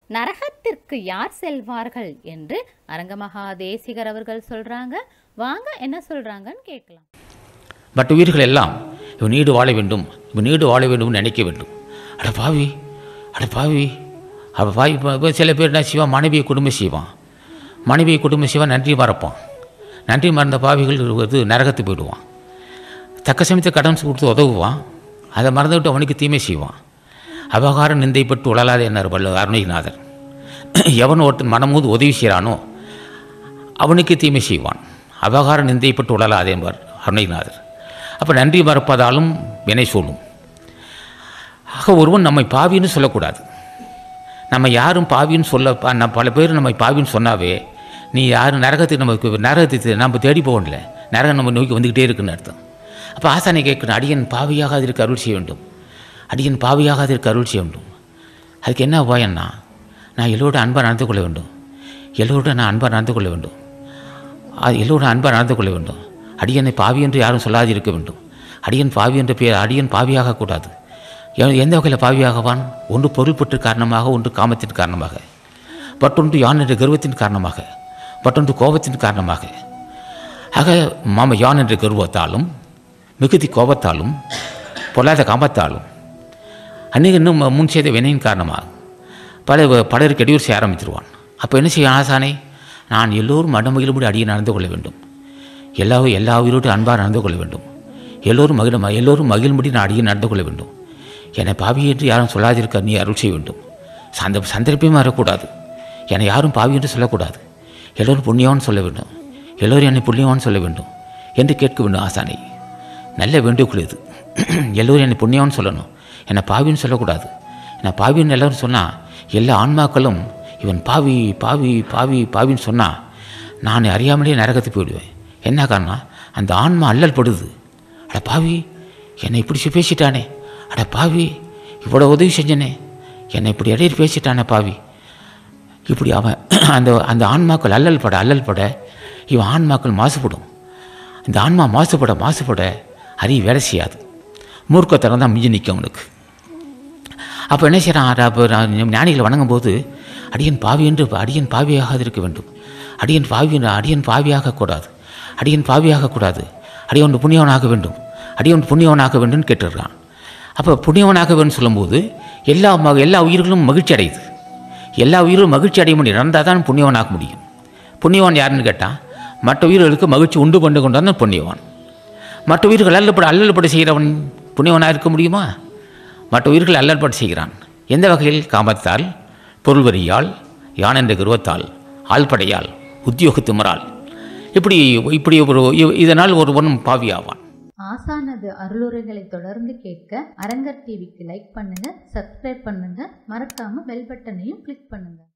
நரகத்திற்கு யார் செல்வார்கள் என்று அரங்கமகா தேசிகர் அவர்கள் சொல்றாங்க வாங்க என்ன சொல்றாங்கன்னு கேட்கலாம் மற்ற உயிர்கள் எல்லாம் இவன் நீடு வாழ வேண்டும் இவன் நீடு வாழ வேண்டும் நினைக்க வேண்டும் அட பாவி அட பாவி அவ பாவி இப்ப- இப்ப சில பேர் என்ன செய்வான் மனைவியை குடும்பம் செய்வான் மனைவியை குடும்பம் செய்வான் நன்றி மறப்பான் நன்றி மறந்த பாவிகள் இது நரகத்துக்கு போயிடுவான் தக்க சமயத்தில் கடன் கொடுத்து உதவுவான் அதை மறந்துவிட்டு அவனுக்கு தீமை செய்வான் அபகாரம் நிந்தைப்பட்டு உழலாத என்னார் வல்ல அருணகிநாதர் எவன் ஒருத்தன் மனமூது உதவி செய்கிறானோ அவனுக்கு தீமை செய்வான் அபகார நிந்தைப்பட்டு உடலாதே என்பார் அருணகிநாதர் அப்போ நன்றி மறப்பதாலும் வினை சொல்லும் ஆக ஒருவன் நம்மை பாவின்னு சொல்லக்கூடாது நம்ம யாரும் பாவின்னு சொல்ல ப- நம்ம பல பேர் நம்மை பாவின்னு சொன்னாவே நீ யாரும் நரகத்துக்கு நமக்கு நரகத்துக்கு நம்ம தேடி போகல நரகம் நம்ம நோக்கி வந்துக்கிட்டே இருக்குன்னு அர்த்தம் அப்போ ஆசானை கேட்கணும் அடியன் பாவியாக இருக்க அருள் செய்ய வேண்டும் அடியன் பாவியாக இருக்க அருள் செய்ய வேண்டும் அதுக்கு என்ன உபாயம்னா நான் எல்லோரோட அன்பாக நடந்து கொள்ள வேண்டும் எல்லோரோட நான் அன்பாக நடந்து கொள்ள வேண்டும் அது எல்லோரும் அன்பாக நடந்து கொள்ள வேண்டும் அடியனை பாவி என்று யாரும் சொல்லாது இருக்க வேண்டும் அடியன் பாவி என்ற பெயர் அடியன் பாவியாக கூடாது எ- எந்த வகையில் பாவியாகவான் ஒன்று பொருள்பற்று காரணமாக ஒன்று காமத்தின் காரணமாக மற்றொன்று யான் என்ற கர்வத்தின் காரணமாக மற்றொன்று கோபத்தின் காரணமாக ஆக மாம யான் என்ற கர்வத்தாலும் மிகுதி கோபத்தாலும் பொல்லாத காமத்தாலும் அன்னைக்கு இன்னும் முன் செய்த வினையின் காரணமாக பல பலருக்கு இடையூறு செய்ய ஆரம்பிச்சிருவான் அப்போ என்ன செய்ய ஆசானே நான் எல்லோரும் மடமகிழும்படி அடியே நடந்து கொள்ள வேண்டும் எல்லா எல்லா உயிரோடு அன்பாக நடந்து கொள்ள வேண்டும் எல்லோரும் மகிழ எல்லோரும் மகிழும்படி நான் அடியே நடந்து கொள்ள வேண்டும் என்னை பாவி என்று யாரும் சொல்லாதிருக்க நீ அருள் செய்ய வேண்டும் அந்த சந்தர்ப்பமே வரக்கூடாது என்னை யாரும் பாவி என்று சொல்லக்கூடாது எல்லோரும் புண்ணியவான் சொல்ல வேண்டும் எல்லோரும் என்னை புண்ணியவான் சொல்ல வேண்டும் என்று கேட்க வேண்டும் ஆசானை நல்ல வேண்டுகோள் இது எல்லோரும் என்னை புண்ணியவான் சொல்லணும் என்னை பாவின்னு சொல்லக்கூடாது என்னை பாவின்னு எல்லாரும் சொன்னால் எல்லா ஆன்மாக்களும் இவன் பாவி பாவி பாவி பாவின்னு சொன்னால் நான் அறியாமலே நரகத்துக்கு போயிடுவேன் என்ன காரணம் அந்த ஆன்மா அல்லல் படுது அட பாவி என்னை இப்படி சொ- பேசிட்டானே அட பாவி இவ்வளோ உதவி செஞ்சனே என்னை இப்படி இடையில பேசிட்டானே பாவி இப்படி அவன் அந்த அந்த ஆன்மாக்கள் அல்லல் பட அல்லல் பட இவன் ஆன்மாக்கள் மாசுபடும் இந்த ஆன்மா மாசுபட மாசுபட அறிவு வேலை செய்யாது மூர்க்கத்தனம் தான் மிஞ்சி நிற்கும் அவனுக்கு அப்போ என்ன செய்கிறான் அப்போ நான் ஞானிகளை வணங்கும் போது அடியன் பாவி என்று அடியன் பாவியாக இருக்க வேண்டும் அடியன் பாவி அடியன் பாவியாக கூடாது அடியன் பாவியாக கூடாது அடியன் புண்ணியவனாக வேண்டும் அடியன் புண்ணியவனாக வேண்டும்னு கேட்டுடுறான் அப்போ புண்ணியவனாக வேண்டும் சொல்லும்போது எல்லா ம எல்லா உயிர்களும் மகிழ்ச்சி அடையுது எல்லா உயிரும் மகிழ்ச்சி அடைய முடியும் நடந்தால் தான் புண்ணியவனாக முடியும் புண்ணியவான் யாருன்னு கேட்டால் மற்ற உயிர்களுக்கு மகிழ்ச்சி உண்டு பண்ணு கொண்டான் புண்ணியவான் மற்ற உயிர்கள் அல்லல்பட அல்லல்பட செய்கிறவன் புண்ணியவனாக இருக்க முடியுமா மற்ற உயிர்கள் அல்லல்பட செய்கிறான் எந்த வகையில் காமத்தால் பொருள்வரியால் யான் என்ற கர்வத்தால் ஆள்படையால் உத்தியோக திமறால் இப்படி இப்படி ஒரு இதனால் ஒருவன் பாவியாவான் ஆசானது அருளுரைகளை தொடர்ந்து கேட்க அரங்கர் டிவிக்கு லைக் பண்ணுங்க சப்ஸ்கிரைப் பண்ணுங்க மறக்காம பெல் பட்டனையும் கிளிக் பண்ணுங்க